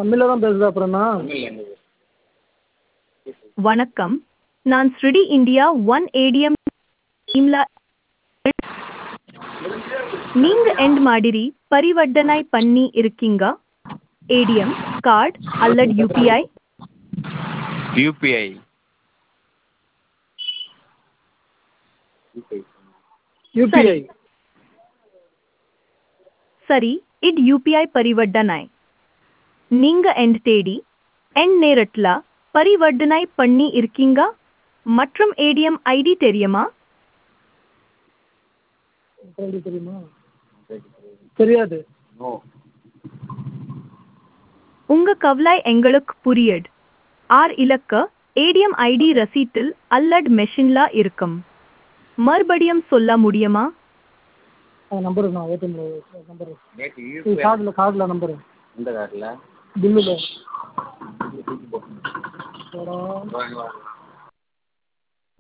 தமிழில் தான் பேசுகிறேன் அப்புறம் என்ன வணக்கம் நான் ஸ்ருடி இந்தியா ஒன் ஏடிஎம் டீம்ல நீங்க எண்ட் மாதிரி பரிவர்த்தனை பண்ணி இருக்கீங்க ஏடிஎம் கார்டு அல்லது யூபிஐ யூபிஐ யூபிஐ சரி இது யூபிஐ பரிவர்த்தனை நீங்க எண்ட் தேடி எண்ட் நேரத்துல பரிவர்த்தனை பண்ணி இருக்கீங்க மற்றும் ஏடிஎம் ஐடி தெரியுமா எப்படி தெரியுமா தெரியாது நோ உங்க கவலை எங்களுக்கு புரியுது ஆர் இலக்க ஏடிஎம் ஐடி ரசீட்டில் அல்லது மெஷின்ல இருக்கும் மறுபடியும் சொல்ல முடியுமா அந்த நம்பரு நான் ஏடிஎம் நம்பரு நேற்று இது யூபிஐ கார்டில் கார்டில் நம்பரு இந்த கார்டில் பில்லில் வாங்க வாங்க